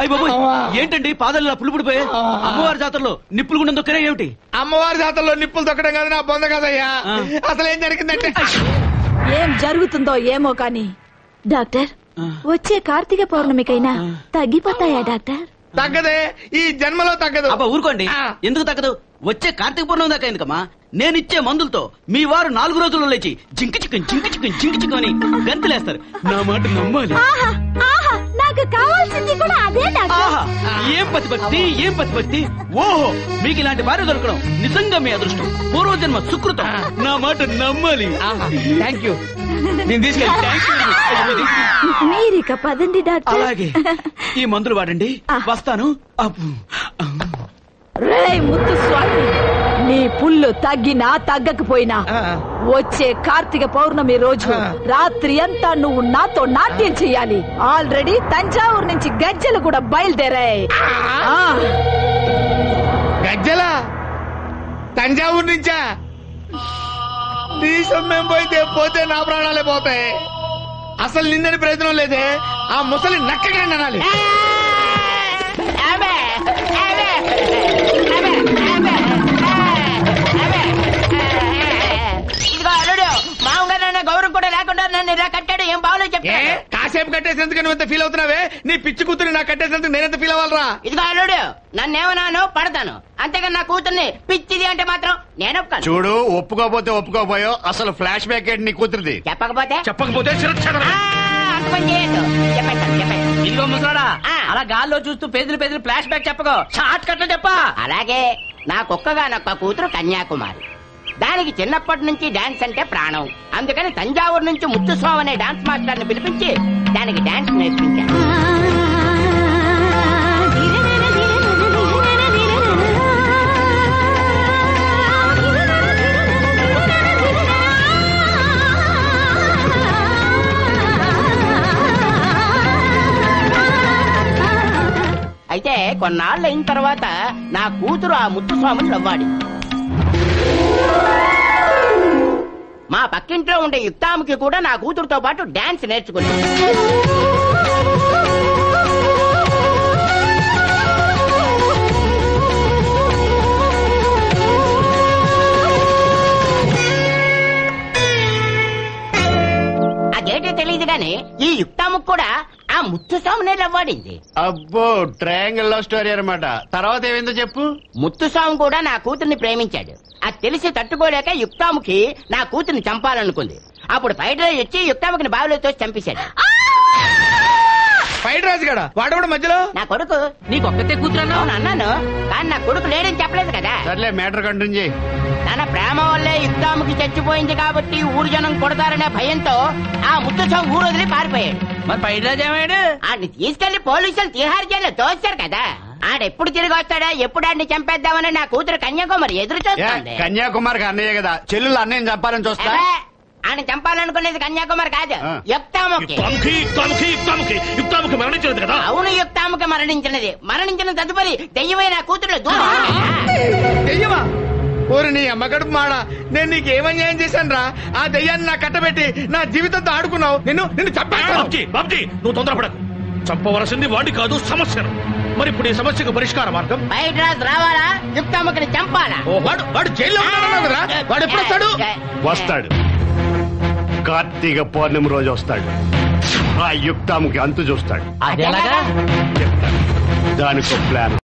అయ్య బాబోయ్ అమ్మా. ఏంటండి పాదాలు పులు పుడిపోయి ఆ. అమ్మవారి జాతరలో నిప్పులు గుండం దొక్కరే ఏమిటి అమ్మవారి జాతరలో నిప్పులు తొక్కడం కాదు నా బొంద కదయ్యా ఆ. అసలు ఏం జరిగిందంటే ఏం జరుగుతుందో ఏమో కాని డాక్టర్ ఆ. వచ్చే కార్తీక పౌర్ణమికైనా తగ్గిపోతాయా డాక్టర్ తగ్గదే ఈ జన్మలో తగ్గదు అబ్బా ఊరుకోండి ఆ. ఎందుకు తగ్గదు వచ్చే కార్తీక పౌర్ణమి దాకా ఎందుకమ్మా నేనిచ్చే మందులతో మీ వారు నాలుగు రోజుల్లో లేచి జింకి చిక్కని జింకి చిక్కని జింకి చిక్కని గంతులేస్తారు నా మాట నమ్మాలి ఆహా ఆహా నాకు కావాల్సింది కూడా అదే డాక్టర్ ఆహా ఏం ప్రతిభక్తి ఏం ప్రతిభక్తి ఓహో మీకు ఇలాంటి భార్య దొరకడం నిజంగా మీ అదృష్టం పూర్వజన్మ సుకృతం నా మాట నమ్మాలి థ్యాంక్ యూ నేను తీసుకెళ్ళి థాంక్స్ చెప్పండి. మీరిక పదండి డాక్టర్ అలాగే ఈ మందులు వాడండి ఆ. వస్తాను అప్పు. రే ముత్తు స్వామి నీ పుల్లు తగ్గినా తగ్గకపోయినా వచ్చే కార్తీక పౌర్ణమి రోజు ఆ. రాత్రి అంతా నువ్వు నాతో నాట్యం చెయ్యాలి ఆల్రెడీ తంజావూరు నుంచి గజ్జలు కూడా బయలుదేరాయి ఆ, గజ్జల తంజావూరు నుంచా నీ సొమ్మేం పోయితే పోతే నా ప్రాణాలే పోతాయి అసలు నిన్నని ప్రయోజనం లేదే ఆ ముసలి నక్కగా అనాలి ఇదిగో అల్లుడు మామగారు నన్ను గౌరవం కూడా లేకుండా నన్ను ఇలా కట్టాడు ఏం బాగోలేదు ఏ చెప్తాను కాసేపు కట్టేసేందుకు నువ్వు ఎంత ఫీల్ అవుతున్నావే నీ పిచ్చి కూతురు నాకు కట్టేసేందుకు నేనెంత ఫీల్ అవ్వాలరా ఇదిగో అల్లుడు నన్నేమన్నాను పడతాను అంతేగాని నా కూతుర్ని పిచ్చిది అంటే మాత్రం నేను ఒప్పుకోను చూడు ఒప్పుకోపోతే ఒప్పుకోపోయో అసలు ఫ్లాష్ బ్యాక్ ఏంటి నీ కూతురిది చెప్పకపోతే చెప్పకపోతే శిరచ్ఛేదన. ఆ, అంత పని చేయొద్దు చెప్పేస్తాను చెప్పేస్తాను ఇదిగో ముసలాడా ఆ. అలా గాల్లో చూస్తూ పేదలు పేదలు ఫ్లాష్ బ్యాక్ చెప్పకో షార్ట్ కట్ లో చెప్పా అలాగే నా కుక్కగానొక్క కూతురు కన్యాకుమారి దానికి చిన్నప్పటి నుంచి డాన్స్ అంటే ప్రాణం అందుకని తంజావూరు నుంచి ముత్తుస్వామి అనే డాన్స్ మాస్టర్ ని పిలిపించి దానికి డాన్స్ నేర్పించాను అయితే కొన్నాళ్ళు అయిన తర్వాత నా కూతురు ఆ ముత్తుస్వామిని నవ్వాడి మా పక్కింట్లో ఉండే యుక్తాముకి కూడా నా కూతురుతో పాటు డాన్స్ నేర్చుకుంది అదేంటో తెలియదు గాని ఈ యుక్తాముకు కూడా ఆ ముత్తుస్వామినే నవ్వాడింది అబ్బో ట్రయాంగిల్ లవ్ స్టోరీ అనమాట తర్వాత ఏమైందో చెప్పు ముత్తుస్వామి కూడా నా కూతుర్ని ప్రేమించాడు అది తెలిసి తట్టుకోలేక యుక్తాముఖి నా కూతుర్ని చంపాలనుకుంది అప్పుడు బయట వచ్చి యుక్తాముఖిని బావిలో తోసి చంపేశాడు ఫైట్ రాజు గడ వాడు కూడా మధ్యలో నా కొడుకు నీకు ఒక్కతే కూతురన్నా అవును అన్నాను కానీ నా కొడుకు లేడని చెప్పలేదు కదా సర్లే మ్యాటర్ కంటిన్యూ చేయి తన ప్రేమ వల్లే యుక్తాముఖి చచ్చిపోయింది కాబట్టి ఊరు జనం కొడతారనే భయంతో ఆ ముత్తుస్వామి ఊరు వదిలి పారిపోయాడు మరి పైడి రాజు ఏమయ్యాడు ఆడిని తీసుకెళ్లి పోలీసులు తిహార్ జైల్లో తోస్తారు కదా ఆడెప్పుడు తిరిగి వస్తాడా ఎప్పుడు ఆడిని చంపేద్దామని నా కూతురు కన్యాకుమారి ఎదురు ఏ, చూస్తుంది కన్యాకుమారికి అన్నయ్య కదా చెల్లెలు అన్నయ్యని చంపాలని చూస్తా అబ్బే, ఆయన చంపాలనుకునేది కన్యాకుమారి కాదు ఆ. యుక్తాముఖి యుక్తాముఖి యుక్తాముఖి యుక్తాముఖి యుక్తాముఖి మరణించినది కదా అవును యుక్తాముఖి మరణించినది మరణించిన తదుపరి దెయ్యమైన కూతురు దూరం దెయ్యమా ఓరి నీ అమ్మ గడుపు మాడ నేను నీకు ఏమన్యాయం చేశాను రా ఆ దెయ్యాన్ని నా కట్టబెట్టి నా జీవితంతో ఆడుకున్నావు నిన్ను నిన్ను చంపేస్తాను బాబ్జీ బాబ్జీ నువ్వు తొందరపడకు చంపవలసింది వాడి కాదు సమస్యను మరి ఇప్పుడు ఈ సమస్యకు పరిష్కార మార్గం బయట రాజు రావాలా యుక్తాముఖిని చంపాలా వాడు వాడు జైల్లో ఉన్నాడన్నావు కదరా వాడు ఎప్పుడు వస్తాడు వస్తాడు కార్తీక పౌర్ణమి రోజు వస్తాడు ఆ యుక్తాముకి అంతు చూస్తాడు అది ఎలాగా చెప్తాను దానికో ప్లాన్